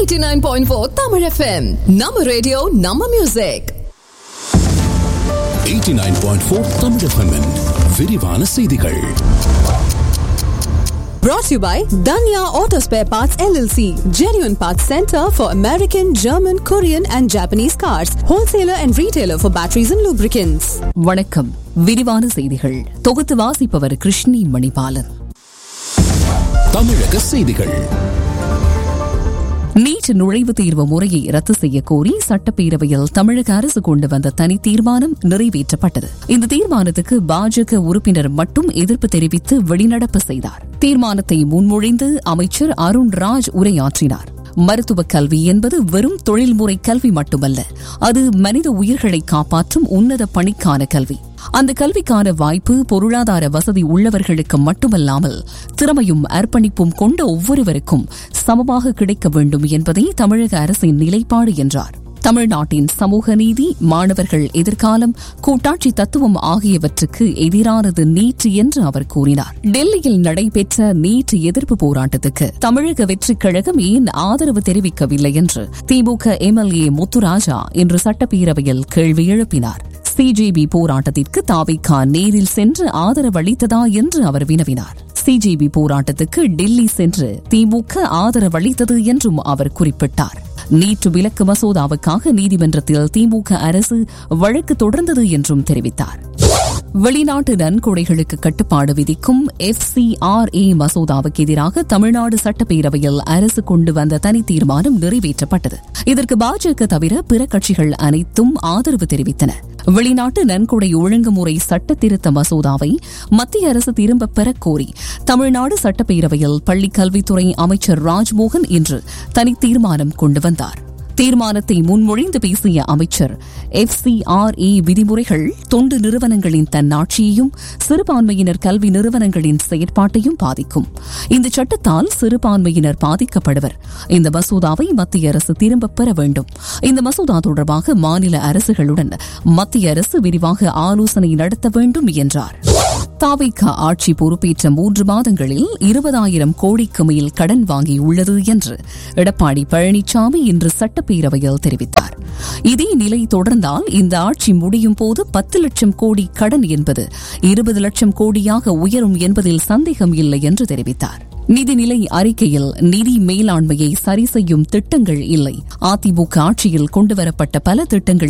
89.4 Tamil FM. நம்ம radio நம்ம music 89.4 Tamil FM -இன் விரிவான செய்திகள் brought to you by Danya Auto Spare Parts LLC, genuine parts center for American, German, Korean and Japanese cars, wholesaler and retailer for batteries and lubricants. வணக்கம் விரிவான செய்திகள் தொகுத்து வாசிப்பவர் கிருஷ்ணி மணிபாலன் தமிழக செய்திகள் நீட் நுழைவுத் தேர்வு முறையை ரத்து செய்ய கோரி சட்டப்பேரவையில் தமிழக அரசு கொண்டு வந்த தனி தீர்மானம் நிறைவேற்றப்பட்டது இந்த தீர்மானத்துக்கு பாஜக உறுப்பினர் மட்டும் எதிர்ப்பு தெரிவித்து வெளிநடப்பு செய்தார் தீர்மானத்தை முன்மொழிந்து அமைச்சர் அருண் ராஜ் உரையாற்றினார் மருத்துவக் கல்வி என்பது வெறும் தொழில்முறை கல்வி மட்டுமல்ல அது மனித உயிர்களை காப்பாற்றும் உன்னத பணிக்கான கல்வி அந்த கல்விக்கான வாய்ப்பு பொருளாதார வசதி உள்ளவர்களுக்கு மட்டுமல்லாமல் திறமையும் அர்ப்பணிப்பும் கொண்ட ஒவ்வொருவருக்கும் சமமாக கிடைக்க வேண்டும் என்பதே தமிழக அரசின் நிலைப்பாடு என்றார் தமிழ்நாட்டின் சமூக நீதி மாணவர்கள் எதிர்காலம் கூட்டாட்சி தத்துவம் ஆகியவற்றுக்கு எதிரானது நீட் என்று அவர் கூறினார் டெல்லியில் நடைபெற்ற நீட் எதிர்ப்பு போராட்டத்துக்கு தமிழக வெற்றிக் கழகம் ஏன் ஆதரவு தெரிவிக்கவில்லை என்று திமுக எம்எல்ஏ முத்துராஜா இன்று சட்டப்பேரவையில் கேள்வி எழுப்பினார் சிஜேபி போராட்டத்திற்கு தாவிகா நேரில் சென்று ஆதரவு அளித்ததா என்று அவர் வினவினார் சிஜேபி போராட்டத்துக்கு டெல்லி சென்று திமுக ஆதரவளித்தது என்றும் அவர் குறிப்பிட்டார் நீட் விலக்கு மசோதாவுக்காக நீதிமன்றத்தில் திமுக அரசு வழக்கு தொடர்ந்தது என்றும் தெரிவித்தார் வெளிநாட்டு நன்கொடைகளுக்கு கட்டுப்பாடு விதிக்கும் எஃப் சி ஆர் ஏ மசோதாவுக்கு எதிராக தமிழ்நாடு சட்டப்பேரவையில் அரசு கொண்டு வந்த தனி தீர்மானம் நிறைவேற்றப்பட்டது இதற்கு பாஜக தவிர பிற கட்சிகள் அனைத்தும் ஆதரவு தெரிவித்தன வெளிநாட்டு நன்கொடை ஒழுங்குமுறை சட்ட திருத்த மசோதாவை மத்திய அரசு திரும்பப் பெறக் கோரி தமிழ்நாடு சட்டப்பேரவையில் பள்ளிக் கல்வித்துறை அமைச்சர் ராஜ்மோகன் இன்று தனி தீர்மானம் கொண்டு வந்தார் தீர்மானத்தை முன்மொழிந்து பேசிய அமைச்சர் எஃப் சி ஆர் ஏ விதிமுறைகள் தொண்டு நிறுவனங்களின் தன்னாட்சியையும் சிறுபான்மையினர் கல்வி நிறுவனங்களின் செயற்பாட்டையும் பாதிக்கும் இந்த சட்டத்தால் சிறுபான்மையினர் பாதிக்கப்படுவர் இந்த மசோதாவை மத்திய அரசு திரும்பப் பெற வேண்டும் இந்த மசோதா தொடர்பாக மாநில அரசுகளுடன் மத்திய அரசு விரிவாக ஆலோசனை நடத்த வேண்டும் என்றார் தாவிக ஆட்சி பொறுப்பேற்ற மூன்று மாதங்களில் இருபதாயிரம் கோடிக்கு மேல் கடன் வாங்கியுள்ளது என்று எடப்பாடி பழனிசாமி இன்று சட்டப்பேரவையில் தெரிவித்தார் இதே நிலை தொடர்ந்தால் இந்த ஆட்சி முடியும் போது பத்து லட்சம் கோடி கடன் என்பது இருபது லட்சம் கோடியாக உயரும் என்பதில் சந்தேகம் இல்லை என்று தெரிவித்தார் நிதிநிலை அறிக்கையில் நிதி மேலாண்மையை சரி செய்யும் திட்டங்கள் இல்லை அதிமுக ஆட்சியில் கொண்டுவரப்பட்ட பல திட்டங்கள்